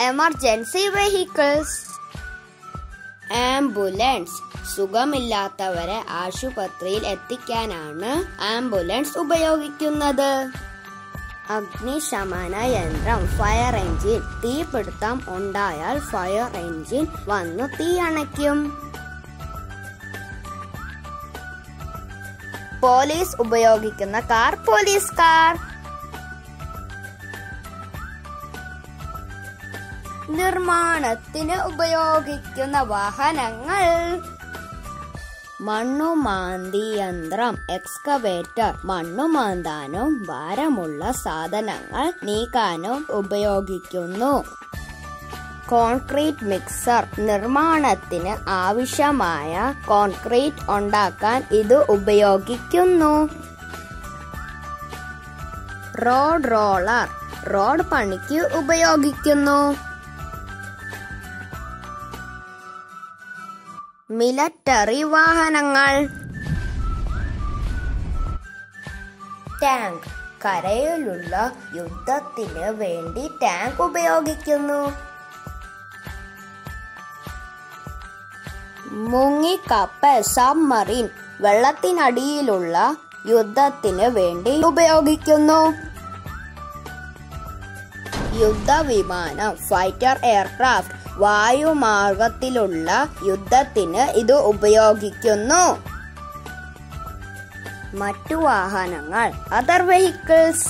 emergency vehicles ambulance സുഖമില്ലാത്തവരെ ആശുപത്രിയിൽ എത്തിക്കാനാണ് ambulance ഉപയോഗിക്കുന്നത് അഗ്നിശമന യന്ത്രം ഫയർ എഞ്ചിൻ തീപിടുത്തം ഉണ്ടായാൽ ഫയർ എഞ്ചിൻ വന്നു തീ അണയ്ക്കും പോലീസ് ഉപയോഗിക്കുന്ന കാർ പോലീസ് കാർ നിർമ്മാണത്തിന് ഉപയോഗിക്കുന്ന വാഹനങ്ങൾ മണ്ണുമാന്തി യന്ത്രം എക്സ്കവേറ്റർ മണ്ണുമാന്താനും ഭാരമുള്ള സാധനങ്ങൾ നീക്കാനും ഉപയോഗിക്കുന്നു കോൺക്രീറ്റ് മിക്സർ നിർമ്മാണത്തിന് ആവശ്യമായ കോൺക്രീറ്റ് ഉണ്ടാക്കാൻ ഇത് ഉപയോഗിക്കുന്നു റോഡ് റോളർ റോഡ് പണിക്ക് ഉപയോഗിക്കുന്നു മിലിറ്ററി വാഹനങ്ങൾ ടാങ്ക് കരയിലുള്ള യുദ്ധത്തിന് വേണ്ടി ടാങ്ക് ഉപയോഗിക്കുന്നു മുങ്ങിക്കപ്പൽ സബ്മറീൻ വെള്ളത്തിനടിയിലുള്ള യുദ്ധത്തിന് വേണ്ടി ഉപയോഗിക്കുന്നു യുദ്ധവിമാനം ഫൈറ്റർ എയർക്രാഫ്റ്റ് വായുമാർഗത്തിലുള്ള യുദ്ധത്തിന് ഇത് ഉപയോഗിക്കുന്നു മറ്റു വാഹനങ്ങൾ അതർ വെഹിക്കിൾസ്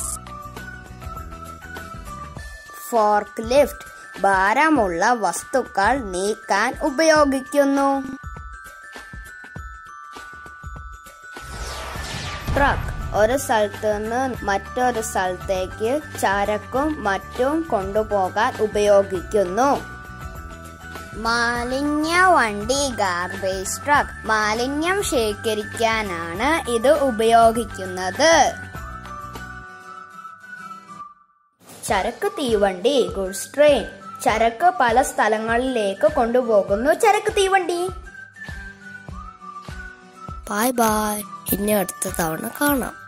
ഫോർക്ക് ലിഫ്റ്റ് ഭാരമുള്ള വസ്തുക്കൾ നീക്കാൻ ഉപയോഗിക്കുന്നു ട്രക്ക് ഒരു സ്ഥലത്ത് നിന്ന് മറ്റൊരു സ്ഥലത്തേക്ക് ചരക്കും മറ്റും കൊണ്ടുപോകാൻ ഉപയോഗിക്കുന്നു മാലിന്യ വണ്ടി ഗാർബേജ് ട്രക്ക് മാലിന്യം ശേഖരിക്കാനാണ് ഇത് ഉപയോഗിക്കുന്നത് ചരക്ക് തീവണ്ടി ഗുഡ്സ് ട്രെയിൻ ചരക്ക് പല സ്ഥലങ്ങളിലേക്ക് കൊണ്ടുപോകുന്നു ചരക്ക് തീവണ്ടി ബായ് ബായ് ഇനി അടുത്ത തവണ കാണാം